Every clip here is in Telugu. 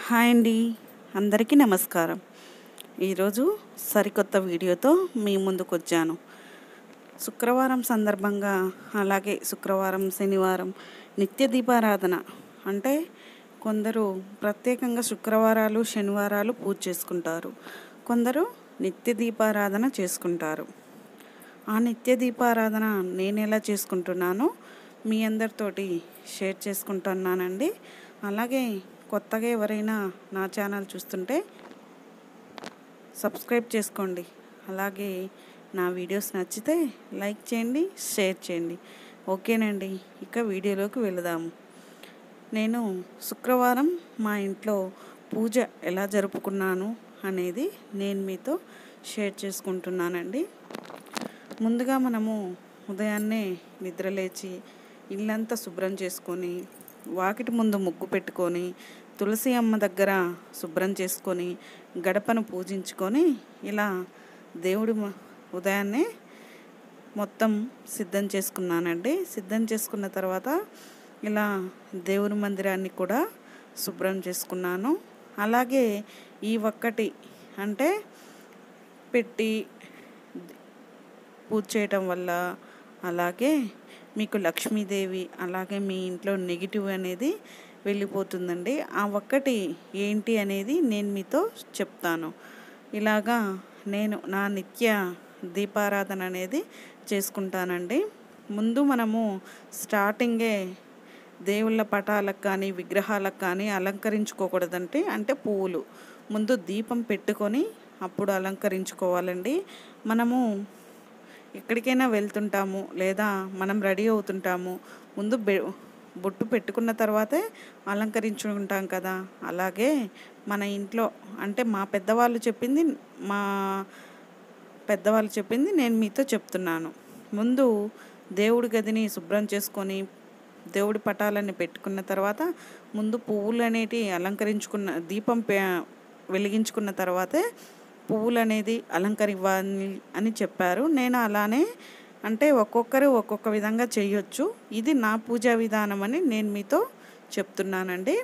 హాయ్ అండి అందరికీ నమస్కారం ఈరోజు సరికొత్త వీడియోతో మీ ముందుకు వచ్చాను శుక్రవారం సందర్భంగా అలాగే శుక్రవారం శనివారం నిత్య దీపారాధన అంటే కొందరు ప్రత్యేకంగా శుక్రవారాలు శనివారాలు పూజ చేసుకుంటారు కొందరు నిత్య దీపారాధన చేసుకుంటారు ఆ నిత్య దీపారాధన నేను ఎలా చేసుకుంటున్నానో మీ అందరితోటి షేర్ చేసుకుంటున్నానండి అలాగే కొత్తగా ఎవరైనా నా ఛానల్ చూస్తుంటే సబ్స్క్రైబ్ చేసుకోండి అలాగే నా వీడియోస్ నచ్చితే లైక్ చేయండి షేర్ చేయండి ఓకేనండి ఇక వీడియోలోకి వెళదాము నేను శుక్రవారం మా ఇంట్లో పూజ ఎలా జరుపుకున్నాను అనేది నేను మీతో షేర్ చేసుకుంటున్నానండి ముందుగా మనము ఉదయాన్నే నిద్రలేచి ఇల్లంతా శుభ్రం చేసుకొని వాకిటి ముందు ముగ్గు పెట్టుకొని తులసి అమ్మ దగ్గర శుభ్రం చేసుకొని గడపను పూజించుకొని ఇలా దేవుడి మ- ఉదయాన్నే మొత్తం సిద్ధం చేసుకున్నానండి సిద్ధం చేసుకున్న తర్వాత ఇలా దేవుని మందిరాన్ని కూడా శుభ్రం చేసుకున్నాను అలాగే ఈ ఒక్కటి అంటే పెట్టి పూజ చేయటం వల్ల అలాగే మీకు లక్ష్మీదేవి అలాగే మీ ఇంట్లో నెగిటివ్ అనేది వెళ్ళిపోతుందండి ఆ ఒక్కటి ఏంటి అనేది నేను మీతో చెప్తాను ఇలాగా నేను నా నిత్య దీపారాధన అనేది చేసుకుంటానండి ముందు మనము స్టార్టింగే దేవుళ్ళ పటాలకు కానీ విగ్రహాలకు కానీ అలంకరించుకోకూడదంటే అంటే పువ్వులు ముందు దీపం పెట్టుకొని అప్పుడు అలంకరించుకోవాలండి మనము ఎక్కడికైనా వెళ్తుంటాము లేదా మనం రెడీ అవుతుంటాము ముందు బె బొట్టు పెట్టుకున్న తర్వాతే అలంకరించుకుంటాం కదా అలాగే మన ఇంట్లో అంటే మా పెద్దవాళ్ళు చెప్పింది మా పెద్దవాళ్ళు చెప్పింది నేను మీతో చెప్తున్నాను ముందు దేవుడి గదిని శుభ్రం చేసుకొని దేవుడి పటాలన్నీ పెట్టుకున్న తర్వాత ముందు పువ్వులు అనేటివి అలంకరించుకున్న దీపం పె వెలిగించుకున్న తర్వాతే పువ్వులు అనేది అలంకరివ్వాలి అని చెప్పారు నేను అలానే అంటే ఒక్కొక్కరు ఒక్కొక్క విధంగా చేయొచ్చు ఇది నా పూజా విధానం అని నేను మీతో చెప్తున్నానండి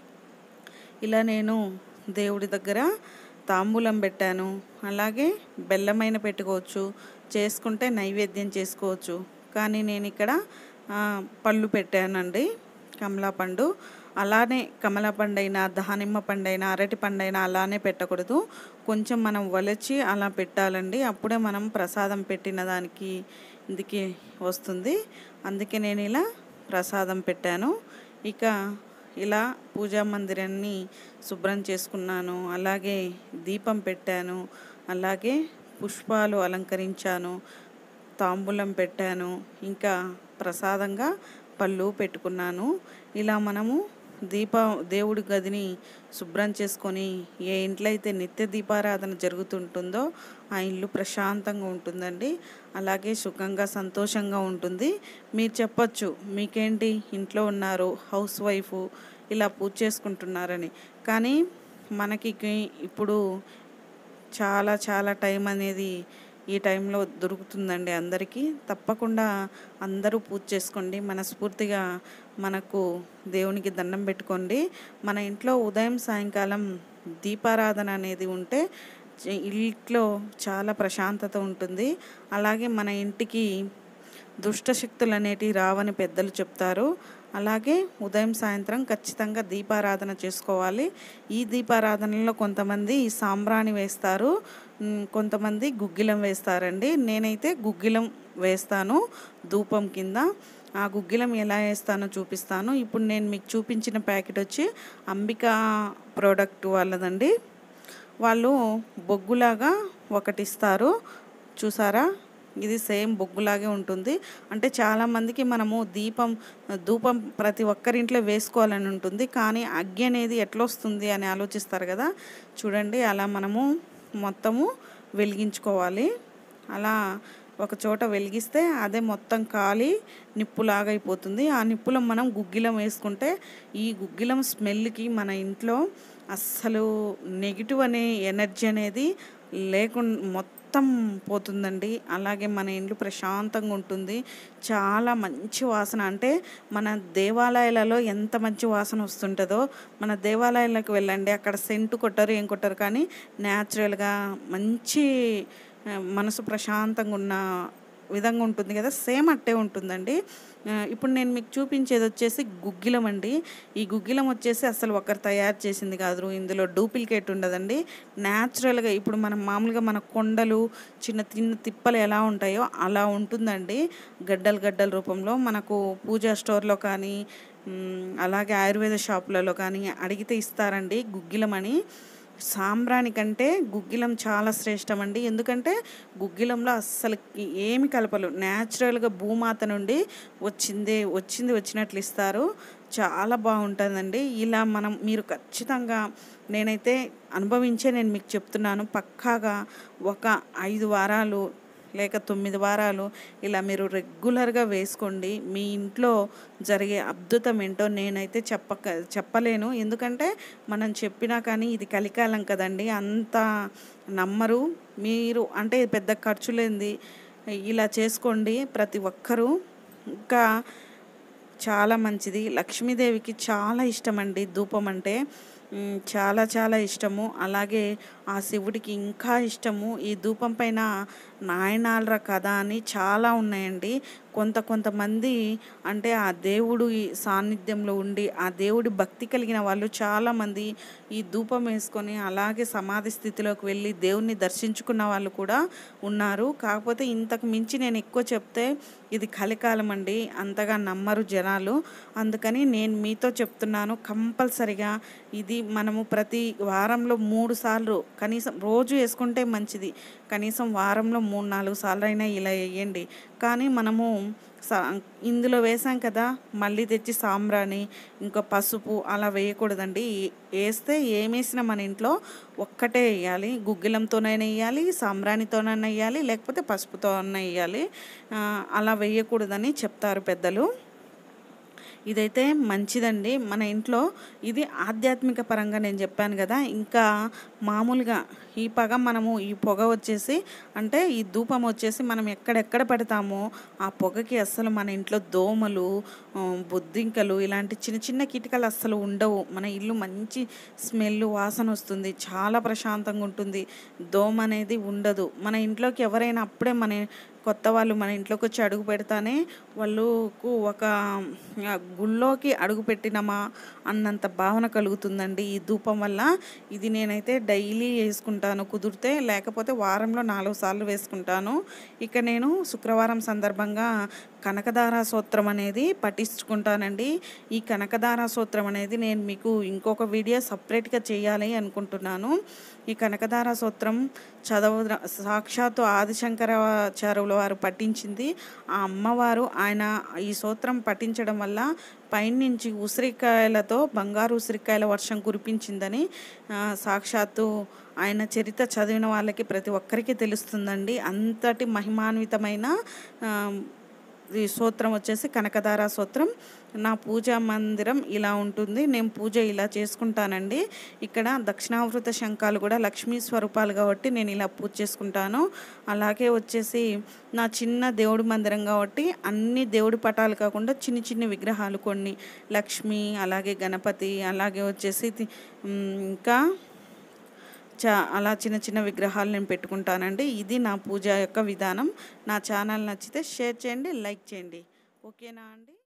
ఇలా నేను దేవుడి దగ్గర తాంబూలం పెట్టాను అలాగే బెల్లమైన పెట్టుకోవచ్చు చేసుకుంటే నైవేద్యం చేసుకోవచ్చు కానీ నేను ఇక్కడ ఆ, పళ్ళు పెట్టానండి కమలా పండు అలానే కమలా పండు అయినా దానిమ్మ పండు అయినా అరటి పండు అయినా అలానే పెట్టకూడదు కొంచెం మనం వలచి అలా పెట్టాలండి అప్పుడే మనం ప్రసాదం పెట్టిన దానికి ఇందుకే వస్తుంది అందుకే నేను ఇలా ప్రసాదం పెట్టాను ఇక ఇలా పూజా మందిరాన్ని శుభ్రం చేసుకున్నాను అలాగే దీపం పెట్టాను అలాగే పుష్పాలు అలంకరించాను తాంబూలం పెట్టాను ఇంకా ప్రసాదంగా పళ్ళు పెట్టుకున్నాను ఇలా మనము దీప దేవుడి గదిని శుభ్రం చేసుకొని ఏ ఇంట్లో అయితే నిత్య దీపారాధన జరుగుతుంటుందో ఆ ఇల్లు ప్రశాంతంగా ఉంటుందండి అలాగే సుఖంగా సంతోషంగా ఉంటుంది మీరు చెప్పొచ్చు మీకేంటి ఇంట్లో ఉన్నారు హౌస్ వైఫ్ ఇలా పూజ చేసుకుంటున్నారని కానీ మనకి ఇప్పుడు చాలా చాలా టైం అనేది ఈ టైంలో దొరుకుతుందండి అందరికీ తప్పకుండా అందరూ పూజ చేసుకోండి మనస్ఫూర్తిగా మనకు దేవునికి దండం పెట్టుకోండి మన ఇంట్లో ఉదయం సాయంకాలం దీపారాధన అనేది ఉంటే చ- ఇంట్లో చాలా ప్రశాంతత ఉంటుంది అలాగే మన ఇంటికి దుష్ట శక్తులు అనేటివి రావని పెద్దలు చెప్తారు అలాగే ఉదయం సాయంత్రం ఖచ్చితంగా దీపారాధన చేసుకోవాలి ఈ దీపారాధనలో కొంతమంది సాంబ్రాణి వేస్తారు ఉమ్, కొంతమంది గుగ్గిలం వేస్తారండి నేనైతే గుగ్గిలం వేస్తాను ధూపం కింద ఆ గుగ్గిలం ఎలా వేస్తానో చూపిస్తాను ఇప్పుడు నేను మీకు చూపించిన ప్యాకెట్ వచ్చి అంబికా ప్రోడక్ట్ వాళ్ళదండి వాళ్ళు బొగ్గులాగా ఒకటి ఇస్తారు చూసారా ఇది సేమ్ బొగ్గులాగే ఉంటుంది అంటే చాలామందికి మనము దీపం ధూపం ప్రతి ఒక్కరింట్లో వేసుకోవాలని ఉంటుంది కానీ అగ్గి అనేది ఎట్లా వస్తుంది అని ఆలోచిస్తారు కదా చూడండి అలా మనము మొత్తము వెలిగించుకోవాలి అలా ఒక చోట వెలిగిస్తే అదే మొత్తం కాలి నిప్పులాగా అయిపోతుంది ఆ నిప్పులో మనం గుగ్గిలం వేసుకుంటే ఈ గుగ్గిలం స్మెల్కి మన ఇంట్లో అస్సలు నెగిటివ్ అనే ఎనర్జీ అనేది లేకుండా మొత్తం మొత్తం పోతుందండి అలాగే మన ఇండ్లు ప్రశాంతంగా ఉంటుంది చాలా మంచి వాసన అంటే మన దేవాలయాలలో ఎంత మంచి వాసన వస్తుంటుందో మన దేవాలయాలకు వెళ్ళండి అక్కడ సెంటు కొట్టరు ఏం కొట్టరు కానీ న్యాచురల్గా మంచి ఆ, మనసు ప్రశాంతంగా ఉన్న విధంగా ఉంటుంది కదా సేమ్ అట్టే ఉంటుందండి ఆ, ఇప్పుడు నేను మీకు చూపించేది వచ్చేసి గుగ్గిలం అండి ఈ గుగ్గిలం వచ్చేసి అసలు ఒకరు తయారు చేసింది కాదు ఇందులో డూప్లికేట్ ఉండదండి న్యాచురల్గా ఇప్పుడు మనం మామూలుగా మన కొండలు చిన్న చిన్న తిప్పలు ఎలా ఉంటాయో అలా ఉంటుందండి గడ్డలు గడ్డల రూపంలో మనకు పూజా స్టోర్లో కానీ మ్, అలాగే ఆయుర్వేద షాపులలో కానీ అడిగితే ఇస్తారండి గుగ్గిలం అని సాంబ్రాణి కంటే గుగ్గిలం చాలా శ్రేష్టం అండి ఎందుకంటే గుగ్గిలంలో అస్సలు ఏమి కలపలు న్యాచురల్గా భూమాత నుండి వచ్చిందే వచ్చింది వచ్చినట్లు ఇస్తారు చాలా బాగుంటుందండి ఇలా మనం మీరు ఖచ్చితంగా నేనైతే అనుభవించే నేను మీకు చెప్తున్నాను పక్కాగా ఒక ఐదు వారాలు లేక తొమ్మిది వారాలు ఇలా మీరు రెగ్యులర్గా వేసుకోండి మీ ఇంట్లో జరిగే అద్భుతం ఏంటో నేనైతే చెప్పక చెప్పలేను ఎందుకంటే మనం చెప్పినా కానీ ఇది కలికాలం కదండి అంత నమ్మరు మీరు అంటే పెద్ద ఖర్చు లేనిది ఇలా చేసుకోండి ప్రతి ఒక్కరూ ఇంకా చాలా మంచిది లక్ష్మీదేవికి చాలా ఇష్టమండి ధూపం అంటే మ్, చాలా చాలా ఇష్టము అలాగే ఆ శివుడికి ఇంకా ఇష్టము ఈ ధూపం పైన నాయనాలర కథ అని చాలా ఉన్నాయండి కొంత కొంతమంది అంటే ఆ దేవుడు ఈ సాన్నిధ్యంలో ఉండి ఆ దేవుడి భక్తి కలిగిన వాళ్ళు చాలామంది ఈ ధూపం వేసుకొని అలాగే సమాధి స్థితిలోకి వెళ్ళి దేవుణ్ణి దర్శించుకున్న వాళ్ళు కూడా ఉన్నారు కాకపోతే ఇంతకు మించి నేను ఎక్కువ చెప్తే ఇది కలికాలం అండి అంతగా నమ్మరు జనాలు అందుకని నేను మీతో చెప్తున్నాను కంపల్సరిగా ఇది మనము ప్రతి వారంలో మూడు సార్లు కనీసం రోజు వేసుకుంటే మంచిది కనీసం వారంలో మూడు నాలుగు సార్లు అయినా ఇలా వేయండి కానీ మనము సా ఇందులో వేసాం కదా మళ్ళీ తెచ్చి సాంబ్రాణి ఇంకా పసుపు అలా వేయకూడదండి ఏ- వేస్తే ఏమేసినా మన ఇంట్లో ఒక్కటే వేయాలి గుగ్గిలంతోనైనా వేయాలి సాంబ్రాణితోనైనా వేయాలి లేకపోతే పసుపుతోనైనా వేయాలి ఆ, అలా వేయకూడదని చెప్తారు పెద్దలు ఇదైతే మంచిదండి మన ఇంట్లో ఇది ఆధ్యాత్మిక పరంగా నేను చెప్పాను కదా ఇంకా మామూలుగా ఈ పగ మనము ఈ పొగ వచ్చేసి అంటే ఈ ధూపం వచ్చేసి మనం ఎక్కడెక్కడ పెడతామో ఆ పొగకి అస్సలు మన ఇంట్లో దోమలు ఆ, బొద్దింకలు ఇలాంటి చిన్న చిన్న కీటకాలు అస్సలు ఉండవు మన ఇల్లు మంచి స్మెల్ వాసన వస్తుంది చాలా ప్రశాంతంగా ఉంటుంది దోమ అనేది ఉండదు మన ఇంట్లోకి ఎవరైనా అప్పుడే మన కొత్త వాళ్ళు మన ఇంట్లోకి వచ్చి అడుగు పెడతానే వాళ్ళకు ఒక ఆ, గుళ్ళోకి అడుగు పెట్టినమా అన్నంత భావన కలుగుతుందండి ఈ ధూపం వల్ల ఇది నేనైతే డైలీ వేసుకుంటాను కుదిరితే లేకపోతే వారంలో నాలుగు సార్లు వేసుకుంటాను ఇక నేను శుక్రవారం సందర్భంగా కనకదార సూత్రం అనేది పఠించుకుంటానండి ఈ కనకదార సూత్రం అనేది నేను మీకు ఇంకొక వీడియో సపరేట్గా చేయాలి అనుకుంటున్నాను ఈ కనకదార సూత్రం చదవ సాక్షాత్తు ఆదిశంకరాచార్యుల వారు పఠించింది ఆ అమ్మవారు ఆయన ఈ సూత్రం పఠించడం వల్ల పైనుంచి ఉసిరికాయలతో బంగారు ఉసిరికాయల వర్షం కురిపించిందని ఆ, సాక్షాత్తు ఆయన చరిత్ర చదివిన వాళ్ళకి ప్రతి ఒక్కరికి తెలుస్తుందండి అంతటి మహిమాన్వితమైన ఆ, ఈ సూత్రం వచ్చేసి కనకదార సూత్రం నా పూజా మందిరం ఇలా ఉంటుంది నేను పూజ ఇలా చేసుకుంటానండి ఇక్కడ దక్షిణావృత శంఖాలు కూడా లక్ష్మీ స్వరూపాలు కాబట్టి నేను ఇలా పూజ చేసుకుంటాను అలాగే వచ్చేసి నా చిన్న దేవుడి మందిరం కాబట్టి అన్ని దేవుడి పటాలు కాకుండా చిన్న చిన్న విగ్రహాలు కొన్ని లక్ష్మి అలాగే గణపతి అలాగే వచ్చేసి తి- ఉమ్, ఇంకా చా అలా చిన్న చిన్న విగ్రహాలు నేను పెట్టుకుంటానండి ఇది నా పూజ యొక్క విధానం నా ఛానల్ నచ్చితే షేర్ చేయండి లైక్ చేయండి ఓకేనా అండి